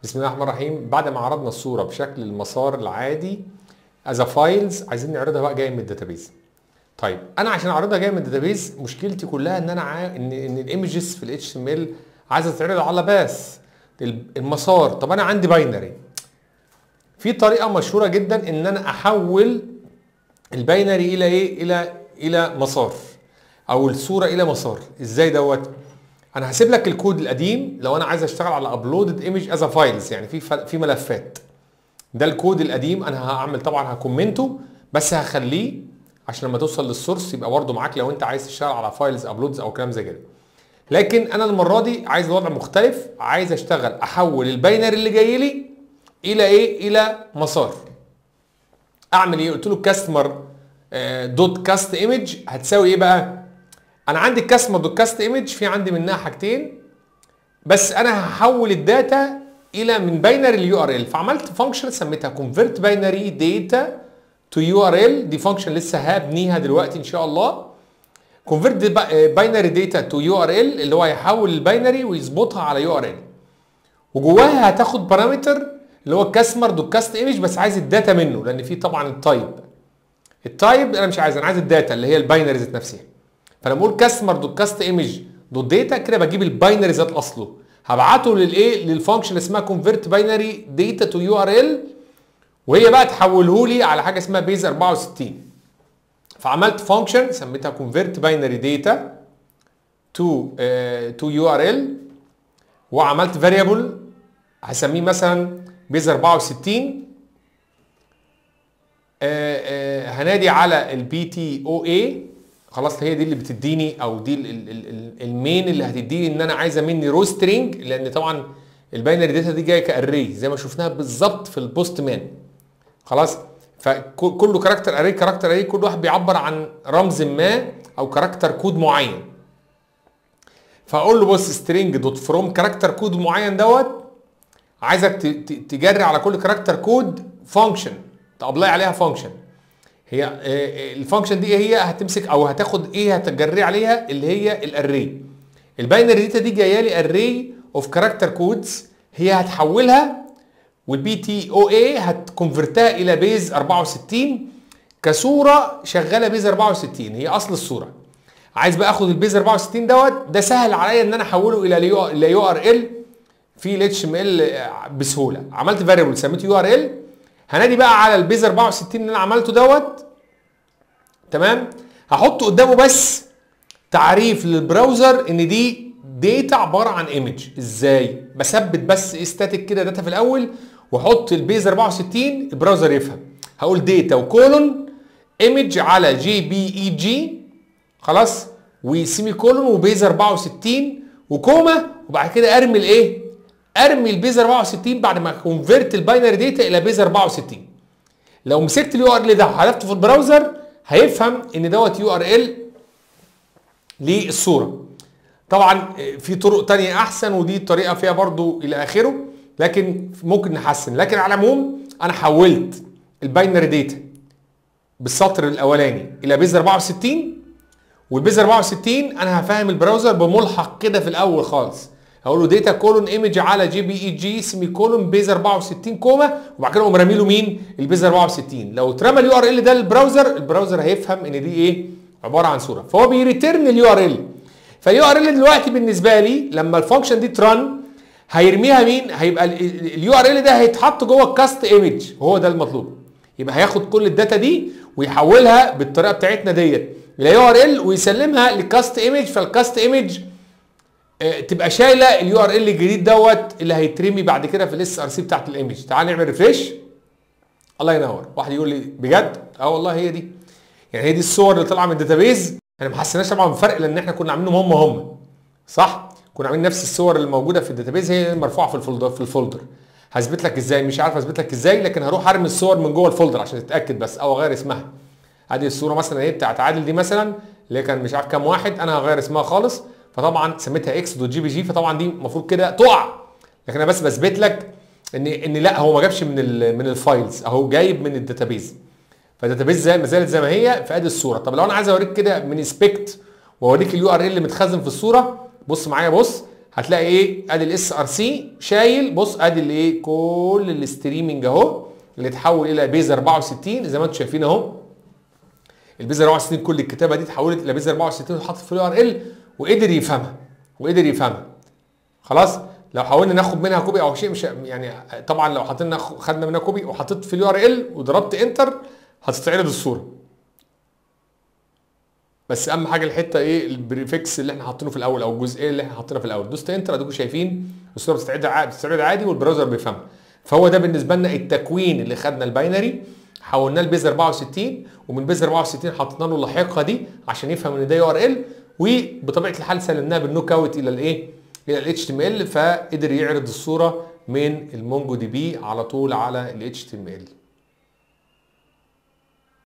بسم الله الرحمن الرحيم بعد ما عرضنا الصوره بشكل المسار العادي از فايلز عايزين نعرضها بقى جايه من الداتابيز طيب انا عشان اعرضها جايه من الداتابيز مشكلتي كلها ان انا عا... ان ان الايمجز في الاتش ام ال عايزه تتعرض على باس المسار طب انا عندي باينري في طريقه مشهوره جدا ان انا احول الباينري الى ايه الى الى مسار او الصوره الى مسار ازاي دوت انا هسيب لك الكود القديم لو انا عايز اشتغل على ابلودد ايمج از فايلز يعني في في ملفات ده الكود القديم انا هعمل طبعا هكومنته بس هخليه عشان لما توصل للسورس يبقى برده معاك لو انت عايز تشتغل على فايلز ابلودز او كلام زي كده لكن انا المره دي عايز وضع مختلف عايز اشتغل احول الباينري اللي جاي لي الى ايه الى مسار اعمل ايه قلت له كاستمر دوت كاست ايمج هتساوي ايه بقى انا عندي الكاستمر دوت كاست ايمج في عندي منها حاجتين بس انا هحول الداتا الى من باينري ليو ار ال فعملت فانكشن سميتها كونفرت باينري داتا تو يو ار ال دي فانكشن لسه هبنيها دلوقتي ان شاء الله كونفرت باينري داتا تو يو ار ال اللي هو هيحول الباينري ويظبطها على يو ار ال وجواها هتاخد بارامتر اللي هو الكاستمر دوت كاست ايمج بس عايز الداتا منه لان في طبعا التايب التايب انا مش عايز انا عايز الداتا اللي هي الباينري ذات نفسها فانا بقول كاستمر دوت كاست ايمج دوت داتا كده بجيب الباينري ذات اصله هبعته للايه للفانكشن اللي اسمها كونفرت باينري داتا تو يو ار ال وهي بقى تحوله لي على حاجه اسمها بيز 64 فعملت فانكشن سميتها كونفرت باينري داتا تو تو يو ار ال وعملت فاريبل هسميه مثلا بيز 64 آه آه هنادي على البي تي او اي خلاص هي دي اللي بتديني او دي ال ال ال المين اللي هتديني ان انا عايزه مني رو سترينج لان طبعا الباينري داتا دي جايه كاري زي ما شفناها بالظبط في البوست مان خلاص فكله كاركتر اري كاركتر اري كل واحد بيعبر عن رمز ما او كاركتر كود معين فاقول له بص سترينج دوت فروم كاركتر كود معين دوت عايزك تجري على كل كاركتر كود فانكشن تابلاي عليها فانكشن هي الفانكشن دي هي هتمسك او هتاخد ايه هتجري عليها اللي هي الاري الباينري داتا دي جايه لي اري اوف كاركتر كودز هي هتحولها والبي تي او اي هتكونفرتها الى بيز 64 كصوره شغاله بيز 64 هي اصل الصوره عايز بقى اخد البيز 64 دوت ده سهل عليا ان انا احوله الى يو ار ال في الاتش ام ال بسهوله عملت فاريبل سميته يو ار ال هنادي بقى على البيز 64 اللي انا عملته دوت تمام هحط قدامه بس تعريف للبراوزر ان دي داتا عباره عن ايمج ازاي بثبت بس استاتيك كده داتا في الاول واحط البيز 64 البراوزر يفهم هقول داتا وكولون ايمج على جي بي اي جي خلاص وسيمي كولون وبيز 64 وكوما وبعد كده ارمي الايه ارمي البيز 64 بعد ما كونفرت الباينري داتا الى بيز 64 لو مسكت اليو ار ال ده وحذفته في البراوزر هيفهم ان دوت يو ار ال للصوره طبعا في طرق تانية احسن ودي طريقه فيها برضو الى اخره لكن ممكن نحسن لكن على العموم انا حولت الباينري داتا بالسطر الاولاني الى بيز 64 والبيز 64 انا هفهم البراوزر بملحق كده في الاول خالص هقول له داتا كولون ايمج على جي بي اي جي سيمي كولون بيز 64 كوما وبعد كده اقوم رامي له مين البيز 64 لو اترمى اليو ار ال ده للبراوزر البراوزر هيفهم ان دي ايه عباره عن صوره فهو بيريترن اليو ار ال فاليو ار ال دلوقتي بالنسبه لي لما الفانكشن دي ترن هيرميها مين هيبقى اليو ار ال ده هيتحط جوه الكاست ايمج هو ده المطلوب يبقى هياخد كل الداتا دي ويحولها بالطريقه بتاعتنا ديت الى يو ار ال ويسلمها للكاست ايمج فالكاست ايمج تبقى شايله اليو ار ال الجديد دوت اللي هيترمي بعد كده في الاس ار سي بتاعت الايمج تعال نعمل ريفريش الله ينور واحد يقول لي بجد اه والله هي دي يعني هي دي الصور اللي طالعه من الداتابيز احنا ما حسيناش طبعا بفرق لان احنا كنا عاملينهم هم هم صح كنا عاملين نفس الصور اللي موجوده في الداتابيز هي مرفوعه في الفولدر في الفولدر هثبت لك ازاي مش عارف اثبت لك ازاي لكن هروح ارمي الصور من جوه الفولدر عشان تتاكد بس او اغير اسمها ادي الصوره مثلا ايه بتاعت عادل دي مثلا اللي كان مش عارف كام واحد انا هغير اسمها خالص فطبعا سميتها اكس دوت جي بي جي فطبعا دي المفروض كده تقع لكن انا بس بثبت لك ان ان لا هو ما جابش من ال من الفايلز اهو جايب من الداتابيز فالداتابيز زي ما زالت زي ما هي في ادي الصوره طب لو انا عايز اوريك كده من سبيكت واوريك اليو ار ال اللي متخزن في الصوره بص معايا بص هتلاقي ايه ادي الاس ار سي شايل بص ادي الايه كل الستريمنج اهو اللي اتحول الى بيز 64 زي ما انتم شايفين اهو البيز 64 كل الكتابه دي اتحولت الى بيز 64 واتحطت في اليو ار ال وقدر يفهمها وقدر يفهمها خلاص لو حاولنا ناخد منها كوبي او شيء مش يعني طبعا لو حطينا خدنا منها كوبي وحطيت في اليو ار ال وضربت انتر هتستعرض الصوره بس اهم حاجه الحته ايه البريفكس اللي احنا حاطينه في الاول او الجزئيه اللي احنا حاطينها في الاول دوست انتر اديكم شايفين الصوره بتستعرض عادي بتستعرض عادي والبراوزر بيفهمها فهو ده بالنسبه لنا التكوين اللي خدنا الباينري حولناه لبيز 64 ومن بيز 64 حطينا له اللاحقه دي عشان يفهم ان ده يو ار ال وبطبيعه الحال سلمناها بالنوك اوت الى الايه؟ الى الاتش تي ام ال فقدر يعرض الصوره من المونجو دي بي على طول على الاتش تي ام ال